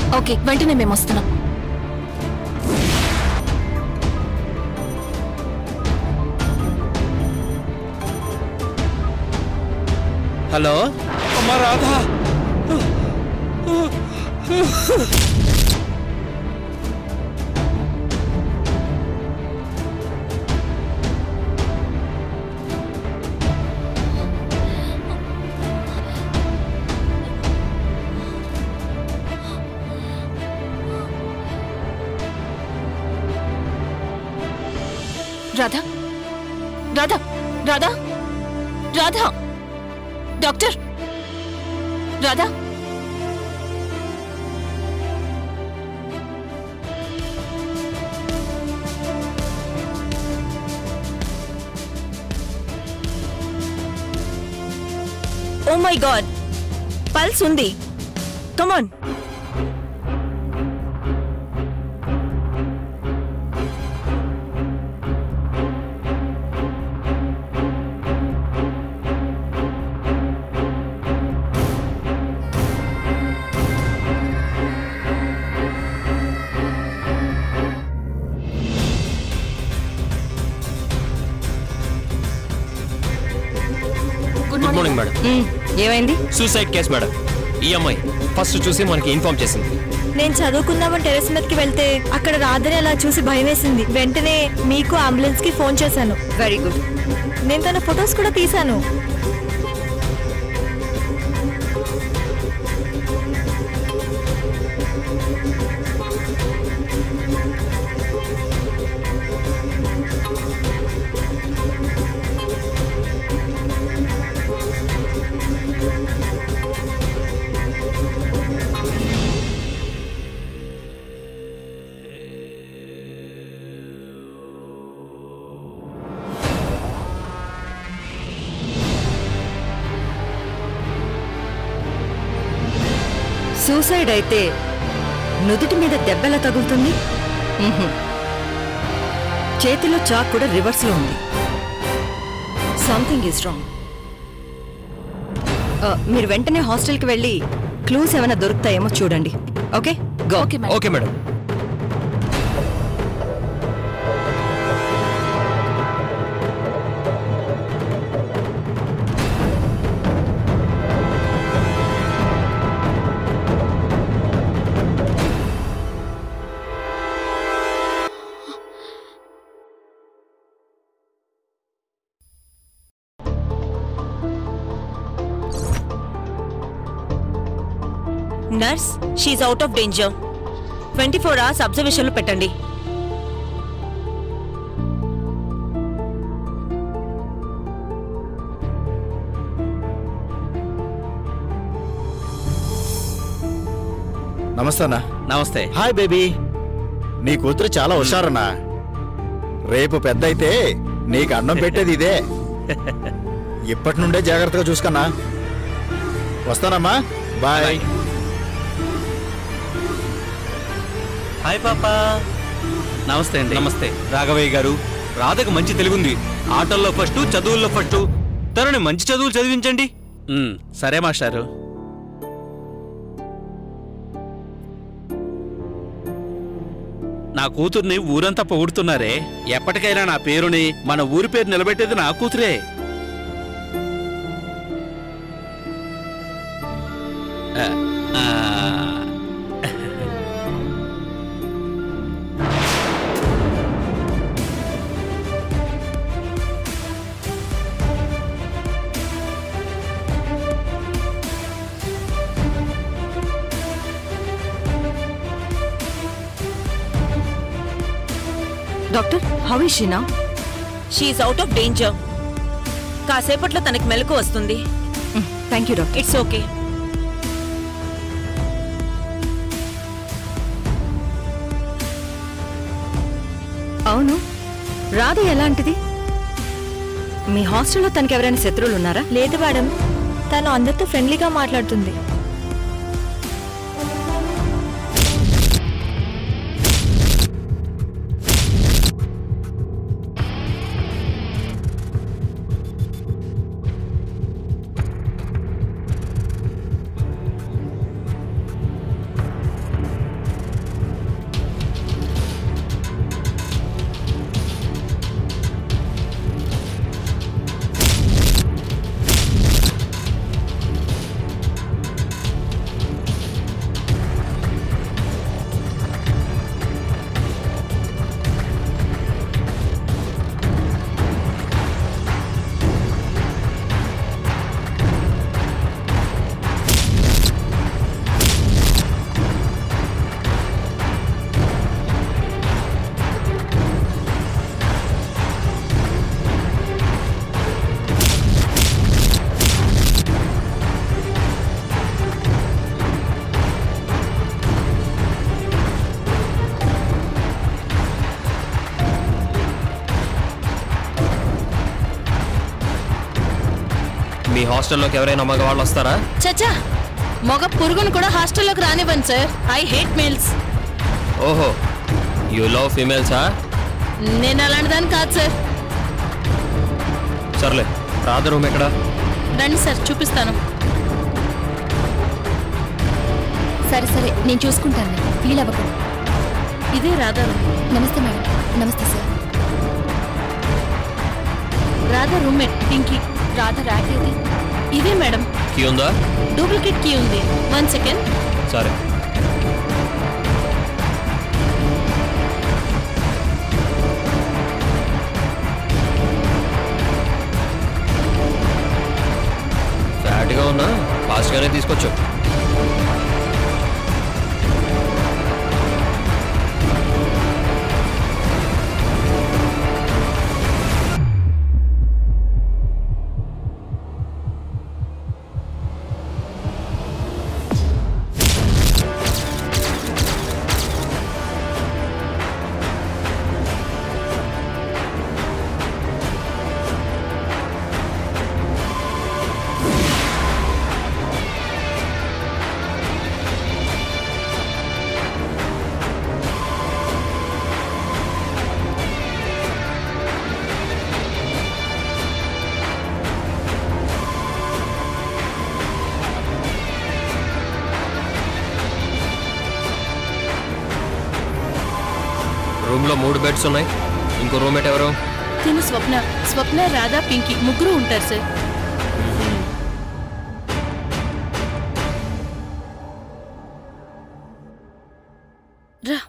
Okay వెంటనే మేము వస్తున్నాం హలో అమ్మా Radha Radha Radha Radha Radha doctor Radha oh my god pulse ఉంది come on good good morning morning madam ఏమైంది సూసైడ్ కేస్ మేడం ఈ అమ్మాయి ఫస్ట్ చూసి మనకి ఇన్ఫార్మ్ చేసింది నేను చదువుకుందామని టెరెస్ మీదకి వెళ్తే అక్కడ రాదని అలా చూసి భయం వేసింది వెంటనే మీకు అంబులెన్స్ కి ఫోన్ చేశాను వెరీ గుడ్ నేను తన ఫొటోస్ కూడా తీశాను సూసైడ్ అయితే నుదుటి మీద దెబ్బెలా తగులుతుంది మ్మ్హ్మ్. చేతిలో చాక్ కూడా రివర్స్ లో ఉంది సంథింగ్ ఈజ్ రాంగ్ మీరు వెంటనే హాస్టల్కి వెళ్ళి క్లూస్ ఏమైనా దొరుకుతాయేమో చూడండి okay go okay madam okay madam nurse she's out of danger twenty four hours అబ్జర్వేషన్లో పెట్టండి నమస్తే అన్నా నమస్తే హాయ్ బేబీ నీ కూతురు చాలా హుషారన్నా రేపు పెద్ద అయితే నీకు అన్నం పెట్టేది ఇదే ఇప్పటి నుండే జాగ్రత్తగా చూసుకన్నా వస్తానమ్మా బాయ్ హాయ్ పాపా నమస్తే అండి నమస్తే రాఘవయ్య గారు రాధకు మంచి తెలుగుంది ఆటల్లో ఫస్ట్ చదువుల్లో ఫస్ట్ తనని మంచి చదువులు చదివించండి మ్, సరే మాస్టారు నా కూతుర్ని ఊరంతా పొగుడుతున్నారే ఎప్పటికైనా నా పేరుని మన ఊరి పేరు నిలబెట్టేది నా కూతురే ఆ, ఆ, doctor how is she now she's out of danger కాసేపట్లో తనకి మెలకు వస్తుంది thank you doctor it's okay అవును రాధ ఎలాంటిది మీ హాస్టల్లో తనకి ఎవరైనా శత్రువులు ఉన్నారా లేదు మేడం తను అందరితో ఫ్రెండ్లీగా మాట్లాడుతుంది హాస్టల్లోకి ఎవరైనా మగవాళ్ళు వస్తారా చచ్చా మగ పురుగును కూడా హాస్టల్లోకి రానివ్వండి సార్ ఐ హేట్ మేల్స్ ఓహో యూ లవ్ ఫీమేల్సా నేను అలాంటి దాన్ని కాదు సార్ సర్లే రాధ రూమ్ ఎక్కడ రండి సార్ చూపిస్తాను సరే సరే నేను చూసుకుంటాను ఫీల్ అవ్వకు ఇదే రాధా రూమ్ నమస్తే మేడం నమస్తే sir Radha roommate Pinky Radha rack ఏది ఇదే మేడం కీ ఉందా డూప్లికేట్ కీ ఉంది వన్ సెకండ్ సరే ఫ్యాట్గా ఉన్నా ఫాస్ట్గానే తీసుకొచ్చు రూమ్లో మూడు బెడ్స్ ఉన్నాయి ఇంకో రూమ్మేట్ ఎవరు తిను స్వప్న స్వప్న రాధా పింకీ ముగ్గురు ఉంటారు సార్ రా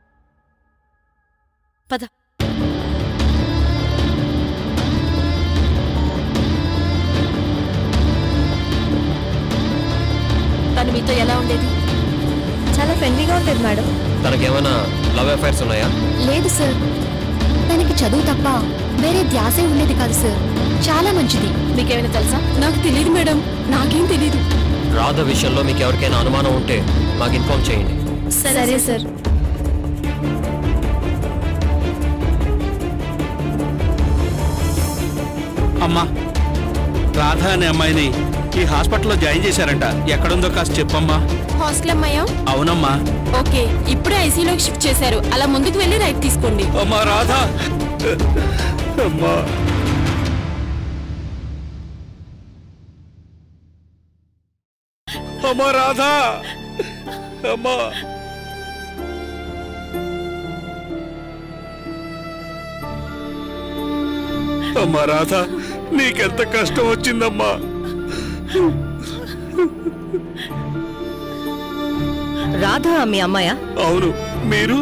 పద తను మీతో ఎలా ఉండేది చాలా ఫ్రెండ్లీగా ఉంటుంది మేడం తనకేమైనా లవ్ అఫైర్స్ ఉన్నాయా లేదు సార్ తనకి చదువు తప్ప వేరే ధ్యాసే ఉండేది కాదు సార్ చాలా మంచిది మీకేమైనా తెలుసా నాకు తెలియదు మేడం నాకేం తెలియదు రాధ విషయంలో మీకు ఎవరికైనా అనుమానం ఉంటే మాకు ఇన్ఫార్మ్ చేయండి సరే సార్ అమ్మా రాధ అనే అమ్మాయిని ఈ హాస్పిటల్లో జాయిన్ చేశారంట ఎక్కడుందో కాస్త చెప్పమ్మా హాస్టల్ అమ్మాయా అవునమ్మా ఓకే ఇప్పుడే ఐసీలోకి షిఫ్ట్ చేశారు అలా ముందుకు వెళ్ళి రైట్ తీసుకోండి అమ్మా రాధ అమ్మా అమ్మా రాధ అమ్మా అమ్మా రాధ నీకెంత కష్టం వచ్చిందమ్మా రాధ మీ అమ్మాయా అవును మీరు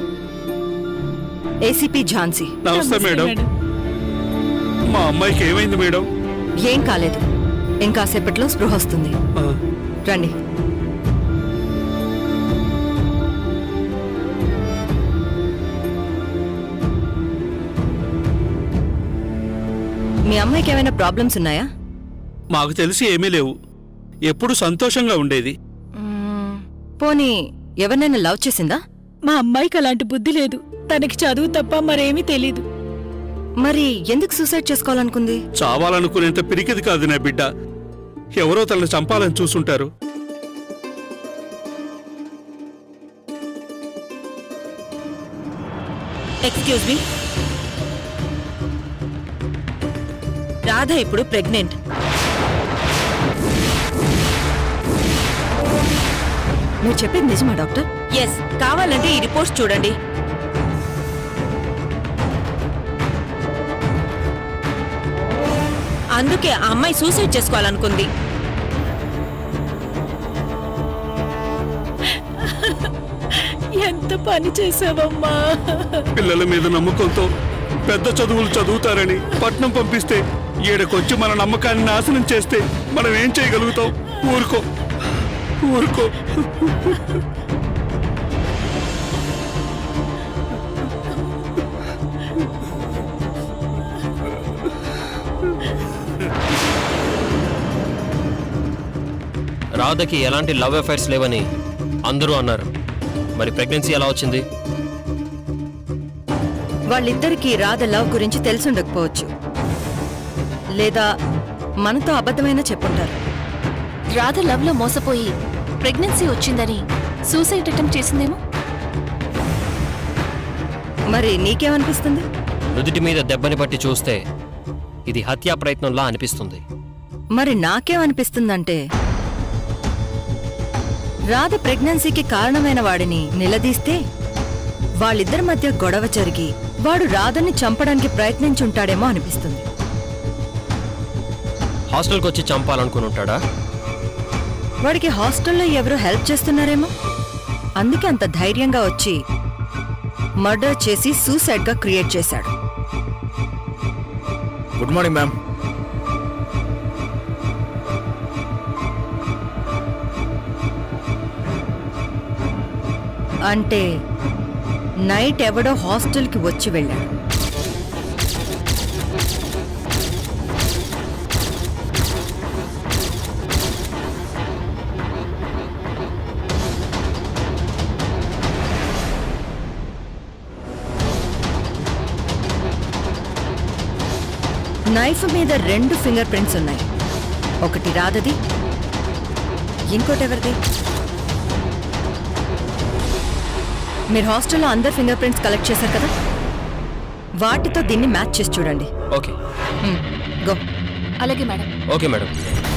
ఏసీపీ ఝాన్సీ నమస్తే మేడం మా అమ్మాయికి ఏమైంది మేడం ఏం కాలేదు ఇంకాసేపట్లో స్పృహ వస్తుంది ఆ, రండి మీ అమ్మాయికి ఏమైనా ప్రాబ్లమ్స్ ఉన్నాయా మాకు తెలిసి ఏమీ లేవు ఎప్పుడు సంతోషంగా ఉండేది మ్మ్, పోనీ ఎవరినైనా లవ్ చేసిందా మా అమ్మాయికి అలాంటి బుద్ధి లేదు తనకి చదువు తప్ప మరేమీ తెలీదు మరి ఎందుకు సూసైడ్ చేసుకోవాలనుకుంది చావాలనుకునేంత పిరికిది కాదు నా బిడ్డ ఎవరో తనని చంపాలని చూసుంటారు ఎక్స్క్యూజ్ మీ రాధ ఇప్పుడు ప్రెగ్నెంట్ మీరు చెప్పేది నిజమా డాక్టర్ ఎస్ కావాలంటే ఈ రిపోర్ట్స్ చూడండి అందుకే ఆ అమ్మాయి సూసైడ్ చేసుకోవాలనుకుంది ఎంత పని చేసావమ్మా పిల్లల మీద నమ్మకంతో పెద్ద చదువులు చదువుతారని పట్నం పంపిస్తే ఈడకొచ్చి మన నమ్మకాన్ని నాశనం చేస్తే మనం ఏం చేయగలుగుతాం ఊరుకో ఊరుకో రాధకి ఎలాంటి లవ్ అఫైర్స్ లేవని అందరూ అన్నారు మరి ప్రెగ్నెన్సీ ఎలా వచ్చింది వాళ్ళిద్దరికీ రాధ లవ్ గురించి తెలిసుండకపోవచ్చు లేదా మనతో అబద్ధమైనా చెప్పుంటారు రాధ లవ్ లో మోసపోయి ప్రెగ్నెన్సీ వచ్చిందని సూసైడ్ అటెంప్ట్ చేసిందేమో మరి నీకేమనిపిస్తుంది నుదుటి మీద దెబ్బని బట్టి చూస్తే ఇది హత్యా ప్రయత్నంలా అనిపిస్తుంది మరి నాకేమనిపిస్తుందంటే రాధ ప్రెగ్నెన్సీకి కారణమైన వాడిని నిలదీస్తే వాళ్ళిద్దరి మధ్య గొడవ జరిగి వాడు రాధని చంపడానికి ప్రయత్నించుంటాడేమో అనిపిస్తుంది హాస్టల్కి వచ్చి చంపాలనుకుని ఉంటాడా వాడికి హాస్టల్లో ఎవరో హెల్ప్ చేస్తున్నారేమో అందుకే అంత ధైర్యంగా వచ్చి మర్డర్ చేసి సూసైడ్ గా క్రియేట్ చేశాడు గుడ్ మార్నింగ్ మ్యామ్ అంటే నైట్ ఎవడో హాస్టల్కి వచ్చి వెళ్ళాడు నైఫ్ మీద రెండు ఫింగర్ ప్రింట్స్ ఉన్నాయి ఒకటి రాధది ఇంకోటి ఎవరిది మీరు హాస్టల్లో అందరు ఫింగర్ ప్రింట్స్ కలెక్ట్ చేశారు కదా వాటితో దీన్ని మ్యాచ్ చేసి చూడండి ఓకే గో అలాగే మేడం ఓకే మేడం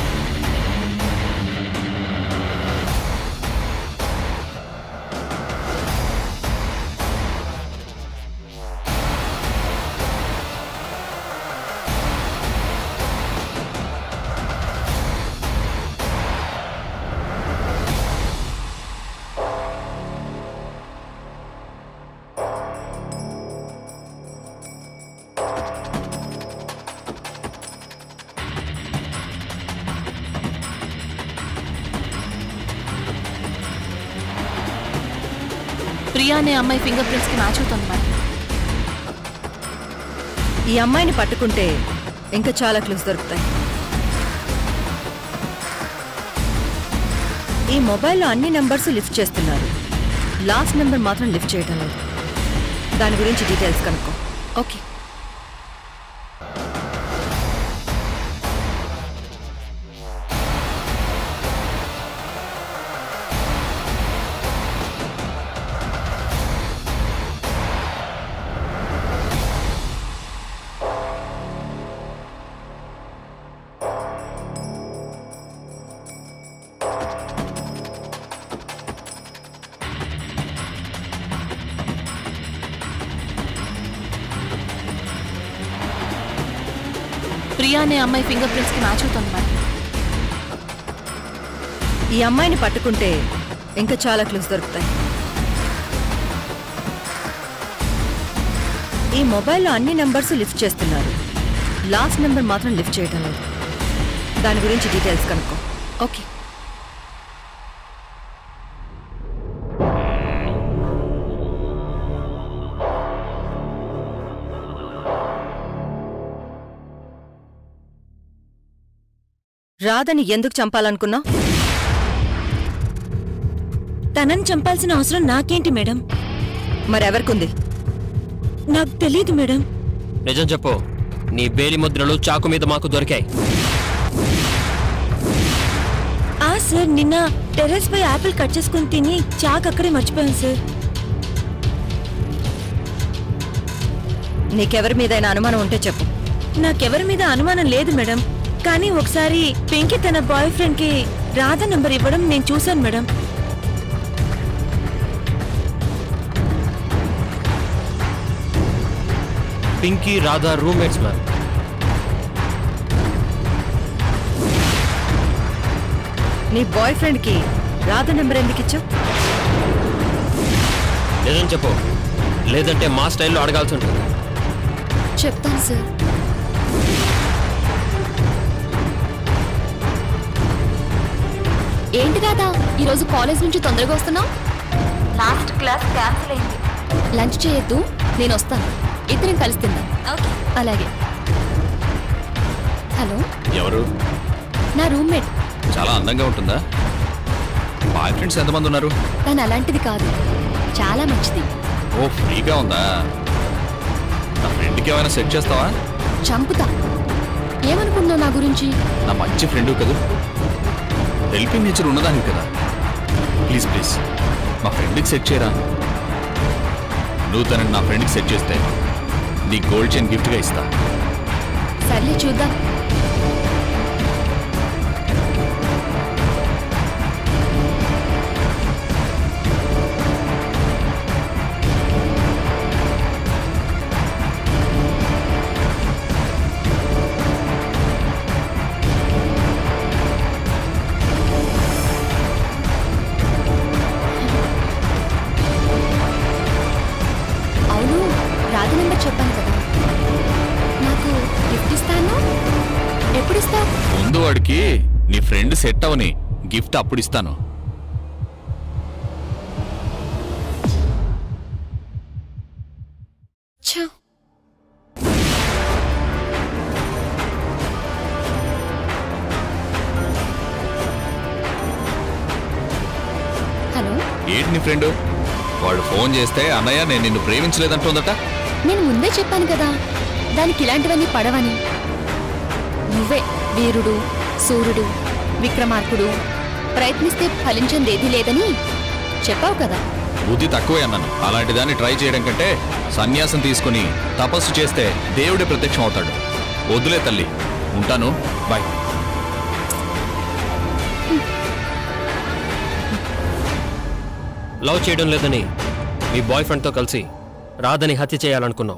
ప్రియా అనే అమ్మాయి ఫింగర్ ప్రింట్స్ కి మ్యాచ్ అవుతుంది మేడం ఈ అమ్మాయిని పట్టుకుంటే ఇంకా చాలా క్లూస్ దొరుకుతాయి ఈ మొబైల్లో అన్ని నెంబర్స్ లిఫ్ట్ చేస్తున్నారు లాస్ట్ నెంబర్ మాత్రం లిఫ్ట్ చేయటం లేదు దాని గురించి డీటెయిల్స్ కనుక్కో ఓకే ప్రియా అనే అమ్మాయి ఫింగర్ ప్రింట్స్ కి మ్యాచ్ అవుతుంది మేడం ఈ అమ్మాయిని పట్టుకుంటే ఇంకా చాలా క్లూస్ దొరుకుతాయి ఈ మొబైల్లో అన్ని నెంబర్స్ లిఫ్ట్ చేస్తున్నారు లాస్ట్ నెంబర్ మాత్రం లిఫ్ట్ చేయటం లేదు దాని గురించి డీటెయిల్స్ కనుక్కో ఓకే రాధని ఎందుకు చంపాలనుకున్నావు తనని చంపాల్సిన అవసరం నాకేంటి మేడం మరెవరికుంది నాకు తెలియదు మేడం నిజం చెప్పు నీ వేలి ముద్రలు చాకు మీద మాకు దొరికాయి ఆ సార్ నిన్న టెర్రస్ పై యాపిల్ కట్ చేసుకుని తిని చాక్ అక్కడే మర్చిపోయాను సార్ నీకెవరి మీదైనా అనుమానం ఉంటే చెప్పు నాకెవరి మీద అనుమానం లేదు మేడం కానీ ఒకసారి పెంకి తన బాయ్ ఫ్రెండ్ కి రాధ నంబర్ ఇవ్వడం నేను చూశాను madam Pinky Radha roommates ma'am నీ బాయ్ ఫ్రెండ్కి రాధ నెంబర్ ఎందుకు ఇచ్చావు నిజం చెప్పు లేదంటే మా స్టైల్లో అడగాల్సి ఉంటుంది చెప్తాను సార్ ఏంటి రాదా ఈరోజు కాలేజ్ నుంచి తొందరగా వస్తున్నావు లాస్ట్ క్లాస్ క్యాన్సిల్ అయింది లంచ్ చేయొద్దు నేను వస్తాను ఇద్దరం కలిసి తిందాం ఓకే అలాగే హలో ఎవరు నా రూమ్మేట్ చాలా అందంగా ఉంటుందా బాయ్ ఫ్రెండ్స్ ఎంతమంది ఉన్నారు తను అలాంటిది కాదు చాలా మంచిది ఓ ఫ్రీగా ఉందా నా ఫ్రెండ్కి ఏమైనా సెట్ చేస్తావా చంపుతా ఏమనుకుంటున్నావు నా గురించి నా మంచి ఫ్రెండు కదా హెల్పింగ్ నేచర్ ఉన్నదానికి కదా ప్లీజ్ ప్లీజ్ మా ఫ్రెండ్కి సెట్ చేయరా నువ్వు తనని నా ఫ్రెండ్కి సెట్ చేస్తే నీ గోల్డ్ చైన్ గిఫ్ట్గా ఇస్తా సర్లే చూద్దాం అవును రాధ నెంబర్ చెప్పాను కదా నాకు గిఫ్ట్ ఇస్తాను ఎప్పుడు ఇస్తావు ముందు వాడికి నీ ఫ్రెండ్ సెట్ అవని గిఫ్ట్ అప్పుడు ఇస్తాను ఛా హలో ఏంటి నీ ఫ్రెండ్ వాడు ఫోన్ చేస్తే అన్నయ్య నేను నిన్ను ప్రేమించలేదంటోందట నేను ముందే చెప్పాను కదా దానికి ఇలాంటివన్నీ పడవని నువ్వే వీరుడు సూర్యుడు విక్రమార్కుడు ప్రయత్నిస్తే ఫలించిందేదీ లేదని చెప్పావు కదా బుద్ధి తక్కువే అన్నాను అలాంటి దాన్ని ట్రై చేయడం కంటే సన్యాసం తీసుకుని తపస్సు చేస్తే దేవుడే ప్రత్యక్షం అవుతాడు వద్దులే తల్లి ఉంటాను బాయ్ లవ్ చేయడం లేదని మీ బాయ్ ఫ్రెండ్తో కలిసి రాధని హత్య చేయాలనుకున్నావు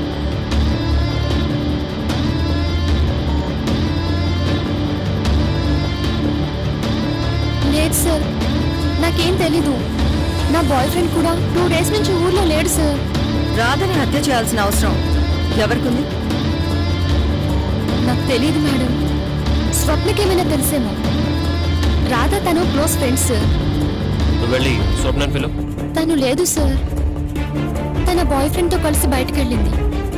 లేదు సార్ నాకేం తెలీదు నా బాయ్ ఫ్రెండ్ కూడా టూ డేస్ నుంచి ఊర్లో లేడు సార్ రాధని హత్య చేయాల్సిన అవసరం ఎవరికుంది నాకు తెలియదు మేడం స్వప్నకేమైనా తెలిసేమో రాధా తను క్లోజ్ ఫ్రెండ్స్ సార్ నువ్వు వెళ్ళి స్వప్నన్ పిలు తను లేదు సార్ తన బాయ్ ఫ్రెండ్తో కలిసి బయటకు వెళ్ళింది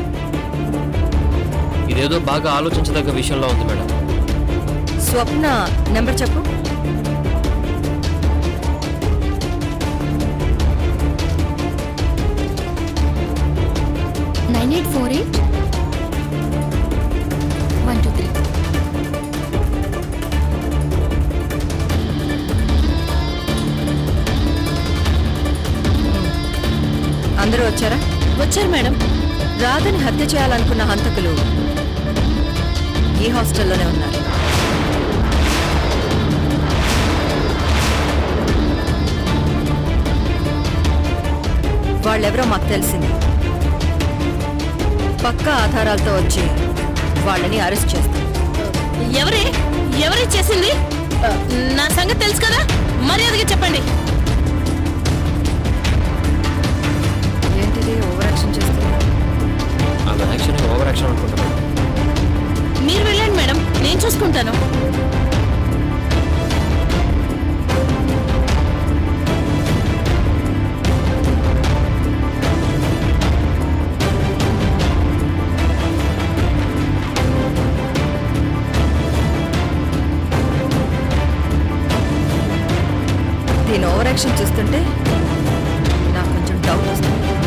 ఇదేదో బాగా ఆలోచించదగ్గ విషయంలో ఉంది మేడం స్వప్న నెంబర్ చెప్పు nine eight four eight one two three అందరూ వచ్చారా వచ్చారు మేడం రాధని హత్య చేయాలనుకున్న హంతకులు ఈ హాస్టల్లోనే ఉన్నారు వాళ్ళెవరో మాకు తెలిసింది పక్కా ఆధారాలతో వచ్చి వాళ్ళని అరెస్ట్ చేస్తాం ఎవరే ఎవరే చేసింది ఆ, నా సంగతి తెలుసు కదా మర్యాదగా చెప్పండి ఏంటిది ఓవర్ యాక్షన్ చేస్తున్నారు ఆమె యాక్షన్ ఓవర్ యాక్షన్ అనుకుంటున్నాను మీరు వెళ్ళండి మేడం నేను చూసుకుంటాను దీని ఓవర్ యాక్షన్ చూస్తుంటే నాకు కొంచెం డౌట్ వస్తుంది